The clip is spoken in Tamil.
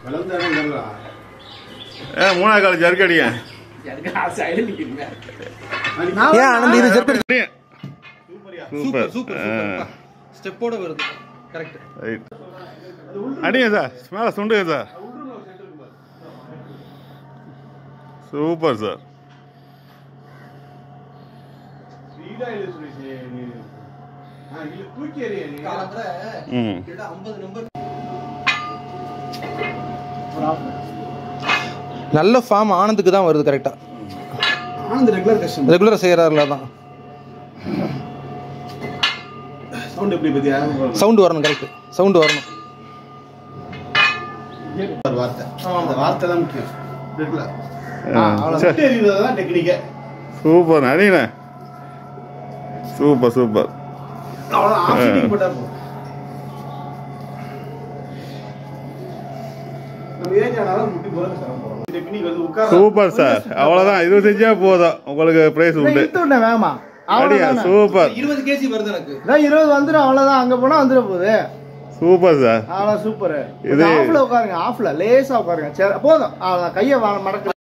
ஏ மூணாவது காலேஜ் ஜர்க்கு அடிங்க ஏன் ஆனந்த் இது ஜெர்க் அடிங்க. சூப்பர் சூப்பர் சூப்பர் ஆ, ஸ்டெப்போட வருது கரெக்ட் ரைட். அடிங்க சார் மேலே சுண்டுங்க சார் சூப்பர் சார் ம் நல்ல ஃபார்ம் ஆனந்துக்கு தான் வருது கரெக்டா ஆனந்த் ரெகுலர் கஸ்டமர் ரெகுலர் செய்யறாருல தான் சவுண்ட் எப்படி பத்தியா சவுண்ட் வரணும் கரெக்ட் சவுண்ட் வரணும் ஒரு வார்த்தை அந்த வார்த்தை தான் முக்கியம் ரெகுலர் ஆ, சரி. விட்டு எறிகிறது தான் டெக்னிக்கே சூப்பர் அடிங்கண்ணே சூப்பர் சூப்பர் அவ்வளோ ஆஃப் ஷூட்டிங் போட்டா போதும் நம்ம ஏஜ் ஆனாலும் முட்டி போறது சிரமம் டெக்னிக் வந்து உட்கார சூப்பர் சார் அவ்வளோதான் இது செஞ்சா போதும் உங்களுக்கு ப்ரைஸ் உண்டு விட்டேன் வேகமா அடியா அவ்வளவுதானே. சூப்பர் இருபது கேஜி வருது எனக்கு இதான் இருபது வந்துடும் அவ்வளவுதான் அங்க போனா வந்துட போகுது சூப்பர் சார் அவ்வளவு சூப்பர் இது- ஆஃப்ல உட்காருங்க ஆஃப்ல லேசா உட்காருங்க சரி, போதும் அவ்வளவுதான் கையை மடக்க